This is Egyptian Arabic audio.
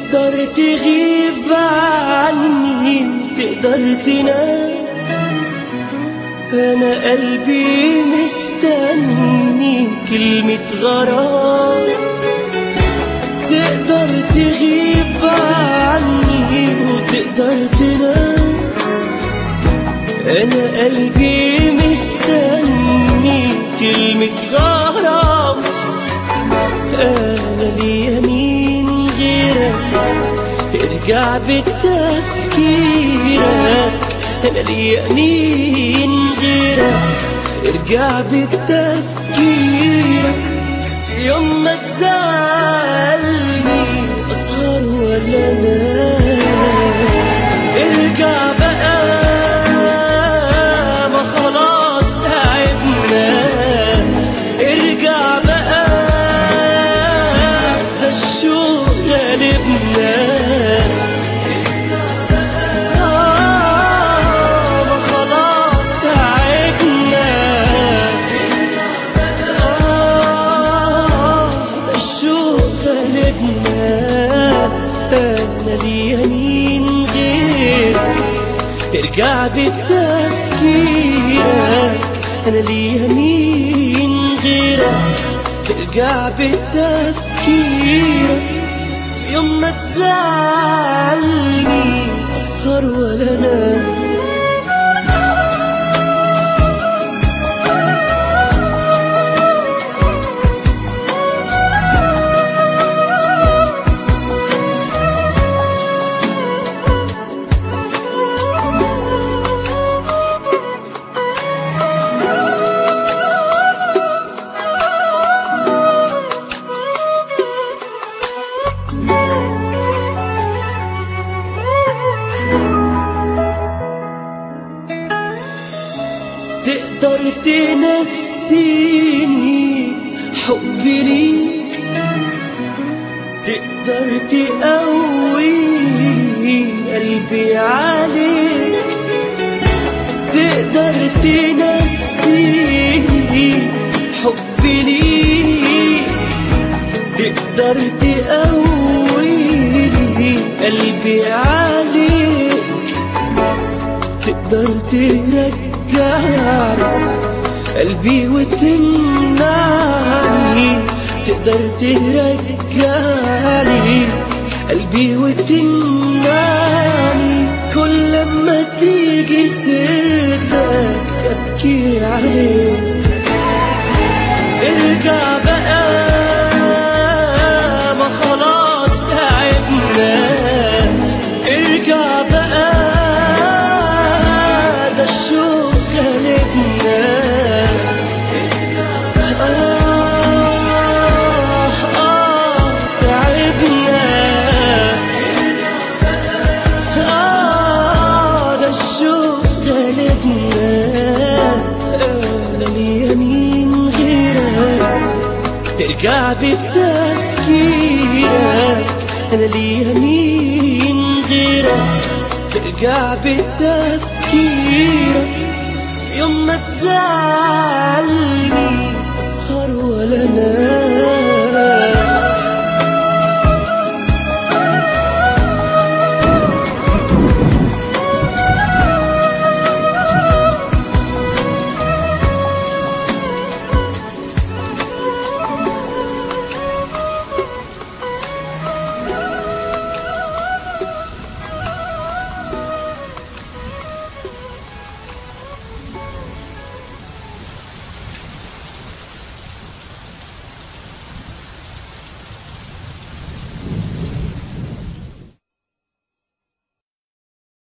تقدر تغيب عني تقدر تنام أنا قلبي مستني كلمة غرام تقدر تغيب عني وتقدر تنام أنا قلبي مستني كلمة غرام أنا ليا مين غيرك ارجع بتفكيرك أنا ليا مين غيرك ارجع بتفكيرك في يوم ما تزعلني أسهر ولا أنام ارجع بقى ما خلاص تعبنا ارجع بقى ده الشوق غالبنا آه، ما خلاص تعبنا آه، ده الشوق غالبنا انا ليا مين غيرك ارجع بتفكيرك انا ليا مين غيرك ارجع بتفكيرك في يوم ما تزعلني اسهر ولا انام تقدر تنسيني حبي ليك تقدر تقويلي قلبي عليك تقدر تنسيني حبي ليك تقدر تقويلي قلبي عليك تقدر ترجعني قلبي وتمنعني تقدر ترجعني قلبي وتمنعني كل ما تيجي سيرتك ابكي عليك ارجع بقى ما خلاص تعبنا ارجع بقى ده الشوق غالبنا آه آه تعبنا آه ده الشوق غالبنا أنا ليا مين غيرك ارجع بتفكيرك انا ليا مين غيرك ارجع بتفكيرك في يوم ما تزعلني اسهر ولا انام